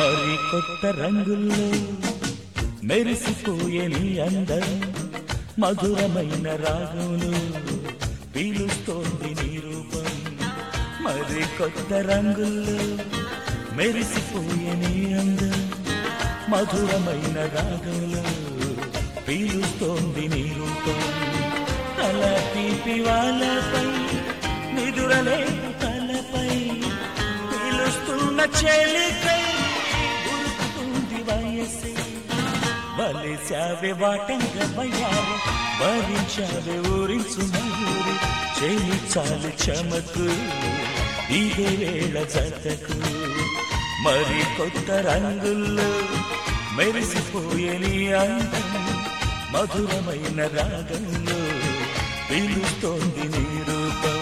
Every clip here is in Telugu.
మరి కొత్త రంగుల్లో మెరిసిపోయే నీ అందం మధురమైన రాగంలో పీలుస్తోంది నీ రూపం మరి కొత్త రంగుల్లో మెరిసిపోయే నీ అందం మధురమైన రాగంలో పీలుస్తోంది నీ రూపం తల తీపి వాళ్ళపై నిదురలే తలపై పీలుస్తున్న చెలికై ఉరుకుతుంది వయసే వలిసావే వాటంగా వయ్యారు భరించావే ఊరించు మయూరి చేయి చాలు చమకు ఇదే వేళ జతకు మరి కొత్త రంగుల్లో మెరిసిపోయే నీ అందం మధురమైన రాగంలో పిలుస్తోంది నీ రూపం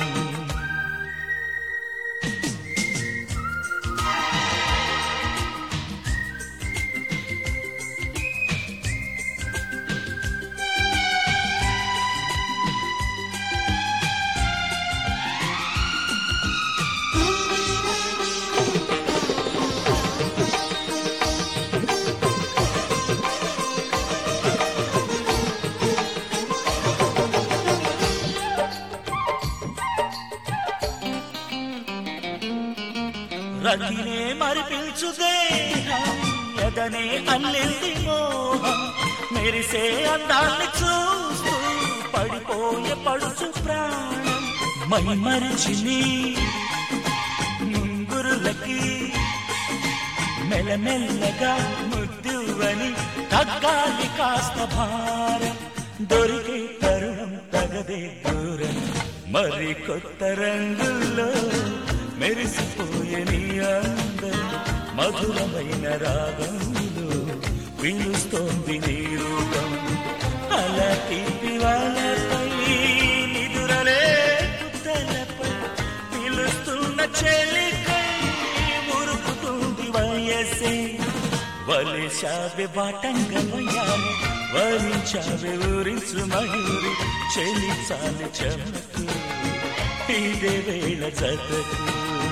రతినే మరిపించు దేహం ఎదనే అల్లింది మోహం మెరిసే అందాన్ని చూస్తూ పడిపోయే పడుచు ప్రాణం మై మరిచి నీ ముంగురులకి మెల్లమెల్లగా ముద్దువని తగ్గాలి కాస్త భారం దొరికే తరుణం తగదే దూరం మరి కొత్త రంగుల్లో మెరిసిపోయే నీ అందం మధురమైన రాగంలో పిలుస్తోంది నీ రూపం అలా తీపి వాళ్ళపై నిదురలే కుత్తలపై పిలుస్తున్న చెలికై మురుకుతుంది వయసే వలిశావే బాటంగా వయ్యాలి వరించావే ఊరించు మయూరి చెలి చాలు చెమకు ఇదే వేళ జతకు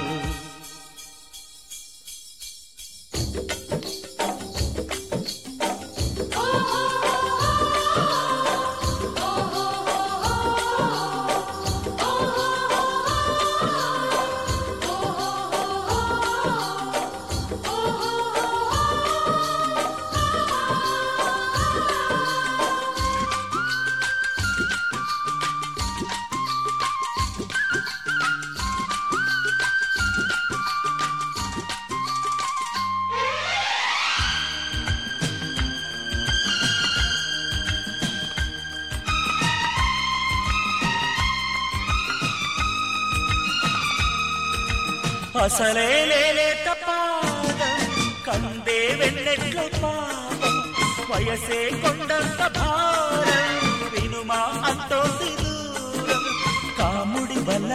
అసలే లేలేత పాదం కందే వెన్నెట్ల పాపం వయసే కొండంత భారం వినుమా అంటోంది దూరం కాముడి వల్ల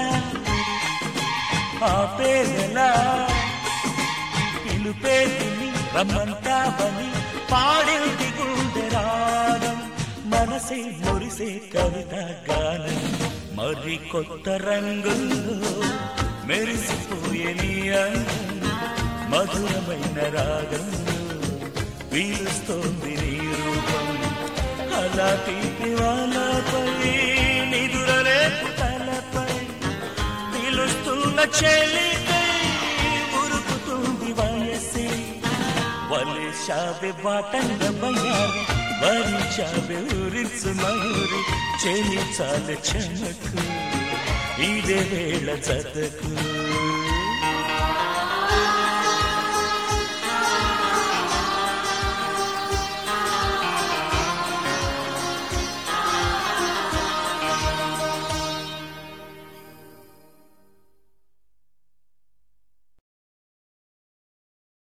ఆపేదెలా పిలుపే తిని రమ్మంటావని పాడింది గుండె రాగం మనసే మురిసే కవిత గానం మరి కొత్త రంగుల్లో మెరిసిపోయే నీ అందం మధురమైన రాగంలో పీలుస్తోంది నీ రూపం అలా తీపి వాళ్ళపై నిదురలే తలపై పిలుస్తున్న చెలికై ఉరుకుతుంది వయసే వలిశావే బాటంగా బయ్యాలి వరించావే ఊరించు మయూరి చెలి చాలు చెమకు ఇదే వేళ చదకు